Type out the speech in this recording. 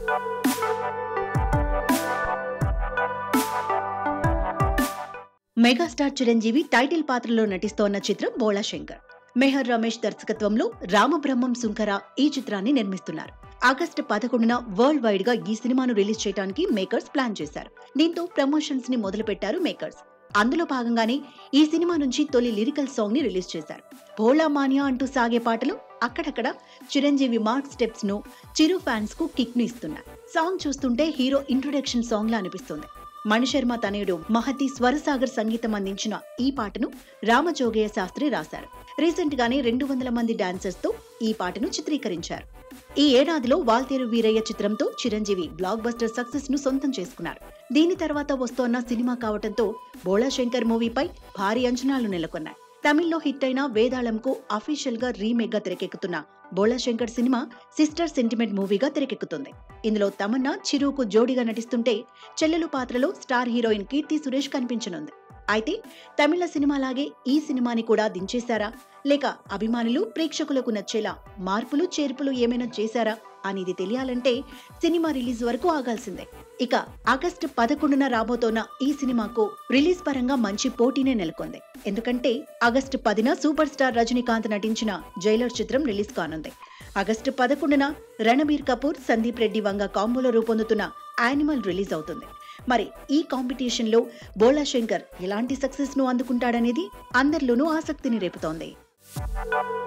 megastar Chiranjeevi title పాత్రలో నటిస్తోన్న చిత్రం బోళా శంకర్ మెహర్ రమేష్ దర్శకత్వంలో రామబ్రహ్మం సుంకర ఈ చిత్రాన్ని నిర్మిస్తున్నారు ఆగస్టు పదకొండున వరల్డ్ వైడ్ గా ఈ సినిమాను రిలీజ్ చేయడానికి మేకర్స్ ప్లాన్ చేశారు దీంతో ప్రమోషన్స్ ని మొదలు పెట్టారు మేకర్స్ అందులో భాగంగానే ఈ సినిమా నుంచి తొలి లిరికల్ సాంగ్ ని రిలీజ్ చేశారు భోళా మానియా అంటూ సాగే పాటలు అక్కడక్కడ చిరంజీవి మార్క్ స్టెప్స్ ను చిరు ఫ్యాన్స్ కు కిక్ ను ఇస్తున్నాయి సాంగ్ చూస్తుంటే హీరో ఇంట్రొడక్షన్ సాంగ్ లా అనిపిస్తుంది మణిశర్మ తనయుడు మహతి స్వరసాగర్ సంగీతం అందించిన ఈ పాటను రామజోగయ్య శాస్త్రి రాశారు రీసెంట్ గానే రెండు వందల మంది డాన్సర్స్ తో ఈ పాటను చిత్రీకరించారు ఈ ఏడాదిలో వాల్తేరు వీరయ్య చిత్రంతో చిరంజీవి బ్లాక్ బస్టర్ సక్సెస్ ను సొంతం చేసుకున్నారు దీని తర్వాత వస్తోన్న సినిమా కావటంతో బోళా శంకర్ మూవీపై భారీ అంచనాలు నెలకొన్నాయి తమిళ్లో హిట్ అయిన వేదాళంకు అఫీషియల్ గా రీమేక్ గా తెరకెక్కుతున్న బోళా శంకర్ సినిమా సిస్టర్ సెంటిమెంట్ మూవీగా తెరకెక్కుతుంది ఇందులో తమన్నా చిరుకు జోడిగా నటిస్తుంటే చెల్లెలు పాత్రలో స్టార్ హీరోయిన్ కీర్తి సురేష్ కనిపించనుంది అయితే తమిళ సినిమాలాగే ఈ సినిమాని కూడా దించేశారా లేక అభిమానులు ప్రేక్షకులకు నచ్చేలా మార్పులు చేర్పులు ఏమైనా చేశారా అనేది తెలియాలంటే సినిమా రిలీజ్ వరకు ఆగాల్సిందే ఇక ఆగస్టు పదకొండున రాబోతోన్న ఈ సినిమాకు రిలీజ్ పరంగా మంచి పోటీనే నెలకొంది ఎందుకంటే ఆగస్టు పదిన సూపర్ స్టార్ రజనీకాంత్ నటించిన జైలర్ చిత్రం రిలీజ్ కానుంది ఆగస్టు పదకొండున రణబీర్ కపూర్ సందీప్ రెడ్డి వంగ కాంబోలో రూపొందుతున్న యానిమల్ రిలీజ్ అవుతుంది మరి ఈ కాంపిటీషన్ లో బోళా శంకర్ ఎలాంటి సక్సెస్ ను అందుకుంటాడనేది అందరిలోనూ ఆసక్తిని రేపుతోంది